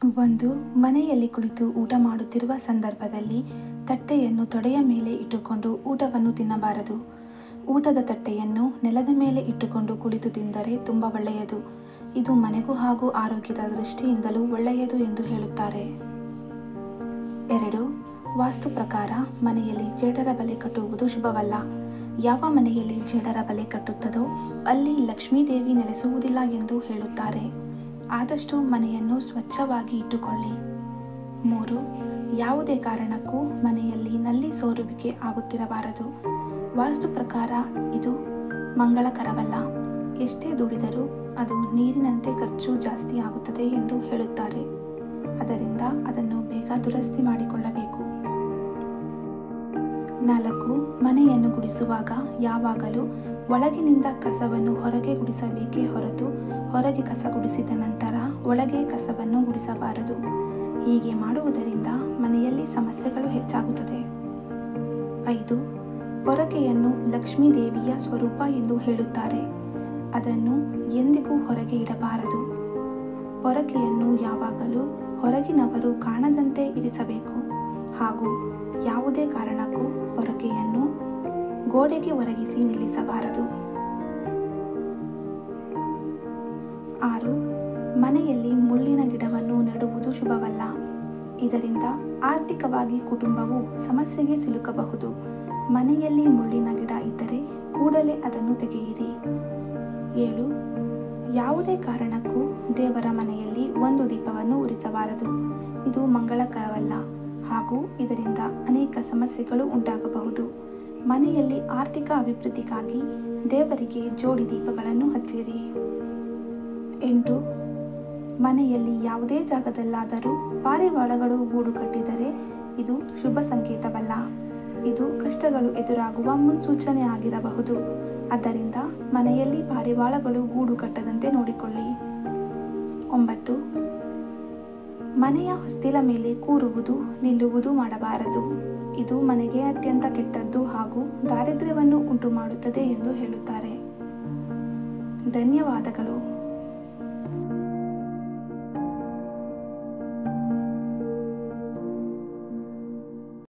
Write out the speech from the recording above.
ಒಂದು ಮನೆಯಲ್ಲಿ ಕುಳಿತು ಊಟ ಮಾಡುತ್ತಿರುವ ಸಂದರ್ಭದಲ್ಲಿ ತಟ್ಟೆಯನ್ನು ತೊಡೆಯ ಮೇಲೆ ಇಟ್ಟುಕೊಂಡು ಊಟವನ್ನು ತಿನ್ನಬಾರದು ಊಟದ ತಟ್ಟೆಯನ್ನು ನೆಲದ ಮೇಲೆ ಇಟ್ಟುಕೊಂಡು ಕುಳಿತು ತಿಂದರೆ ತುಂಬ ಒಳ್ಳೆಯದು ಇದು ಮನೆಗೂ ಹಾಗೂ ಆರೋಗ್ಯದ ದೃಷ್ಟಿಯಿಂದಲೂ ಒಳ್ಳೆಯದು ಎಂದು ಹೇಳುತ್ತಾರೆ ಎರಡು ವಾಸ್ತು ಪ್ರಕಾರ ಮನೆಯಲ್ಲಿ ಜೇಡರ ಬಲೆ ಕಟ್ಟುವುದು ಶುಭವಲ್ಲ ಯಾವ ಮನೆಯಲ್ಲಿ ಜೇಡರ ಬಲೆ ಕಟ್ಟುತ್ತದೋ ಅಲ್ಲಿ ಲಕ್ಷ್ಮೀದೇವಿ ನೆಲೆಸುವುದಿಲ್ಲ ಎಂದು ಹೇಳುತ್ತಾರೆ ಆದಷ್ಟು ಮನೆಯನ್ನು ಸ್ವಚ್ಛವಾಗಿ ಇಟ್ಟುಕೊಳ್ಳಿ ಮೂರು ಯಾವುದೇ ಕಾರಣಕ್ಕೂ ಮನೆಯಲ್ಲಿ ನಲ್ಲಿ ಸೋರುವಿಕೆ ಆಗುತ್ತಿರಬಾರದು ವಾಸ್ತು ಪ್ರಕಾರ ಇದು ಮಂಗಳಕರವಲ್ಲ ಎಷ್ಟೇ ದುಡಿದರೂ ಅದು ನೀರಿನಂತೆ ಖರ್ಚು ಜಾಸ್ತಿ ಆಗುತ್ತದೆ ಎಂದು ಹೇಳುತ್ತಾರೆ ಅದರಿಂದ ಅದನ್ನು ಬೇಗ ದುರಸ್ತಿ ಮಾಡಿಕೊಳ್ಳಬೇಕು ನಾಲ್ಕು ಮನೆಯನ್ನು ಗುಡಿಸುವಾಗ ಯಾವಾಗಲೂ ಒಳಗಿನಿಂದ ಕಸವನ್ನು ಹೊರಗೆ ಗುಡಿಸಬೇಕೇ ಹೊರತು ಹೊರಗೆ ಕಸ ಗುಡಿಸಿದ ನಂತರ ಒಳಗೆ ಕಸವನ್ನು ಗುಡಿಸಬಾರದು ಹೀಗೆ ಮಾಡುವುದರಿಂದ ಮನೆಯಲ್ಲಿ ಸಮಸ್ಯೆಗಳು ಹೆಚ್ಚಾಗುತ್ತದೆ ಐದು ಪೊರಕೆಯನ್ನು ಲಕ್ಷ್ಮೀ ದೇವಿಯ ಸ್ವರೂಪ ಎಂದು ಹೇಳುತ್ತಾರೆ ಅದನ್ನು ಎಂದಿಗೂ ಹೊರಗೆ ಇಡಬಾರದು ಪೊರಕೆಯನ್ನು ಯಾವಾಗಲೂ ಹೊರಗಿನವರು ಕಾಣದಂತೆ ಇರಿಸಬೇಕು ಹಾಗೂ ಯಾವುದೇ ಕಾರಣಕ್ಕೂ ಪೊರಕೆಯನ್ನು ಗೋಡೆಗೆ ಒರಗಿಸಿ ನಿಲ್ಲಿಸಬಾರದು ಆರು ಮನೆಯಲ್ಲಿ ಮುಳ್ಳಿನ ಗಿಡವನ್ನು ನೆಡುವುದು ಶುಭವಲ್ಲ ಇದರಿಂದ ಆರ್ಥಿಕವಾಗಿ ಕುಟುಂಬವು ಸಮಸ್ಯೆಗೆ ಸಿಲುಕಬಹುದು ಮನೆಯಲ್ಲಿ ಮುಳ್ಳಿನ ಗಿಡ ಇದ್ದರೆ ಕೂಡಲೇ ಅದನ್ನು ತೆಗೆಯಿರಿ ಏಳು ಯಾವುದೇ ಕಾರಣಕ್ಕೂ ದೇವರ ಮನೆಯಲ್ಲಿ ಒಂದು ದೀಪವನ್ನು ಉರಿಸಬಾರದು ಇದು ಮಂಗಳಕರವಲ್ಲ ಹಾಗೂ ಇದರಿಂದ ಅನೇಕ ಸಮಸ್ಯೆಗಳು ಉಂಟಾಗಬಹುದು ಮನೆಯಲ್ಲಿ ಆರ್ಥಿಕ ಅಭಿವೃದ್ಧಿಗಾಗಿ ದೇವರಿಗೆ ಜೋಡಿ ದೀಪಗಳನ್ನು ಹಚ್ಚಿರಿ ಎಂಟು ಮನೆಯಲ್ಲಿ ಯಾವುದೇ ಜಾಗದಲ್ಲಾದರೂ ಪಾರಿವಾಳಗಳು ಗೂಡು ಕಟ್ಟಿದರೆ ಇದು ಶುಭ ಸಂಕೇತವಲ್ಲ ಇದು ಕಷ್ಟಗಳು ಎದುರಾಗುವ ಮುನ್ಸೂಚನೆ ಆಗಿರಬಹುದು ಆದ್ದರಿಂದ ಮನೆಯಲ್ಲಿ ಪಾರಿವಾಳಗಳು ಗೂಡು ಕಟ್ಟದಂತೆ ನೋಡಿಕೊಳ್ಳಿ ಒಂಬತ್ತು ಮನೆಯ ಹೊಸ್ತಿಲ ಮೇಲೆ ಕೂರುವುದು ನಿಲ್ಲುವುದು ಮಾಡಬಾರದು ಇದು ಮನೆಗೆ ಅತ್ಯಂತ ಕೆಟ್ಟದ್ದು ಹಾಗೂ ದಾರಿದ್ರ್ಯವನ್ನು ಉಂಟು ಮಾಡುತ್ತದೆ ಎಂದು ಹೇಳುತ್ತಾರೆ ಧನ್ಯವಾದಗಳು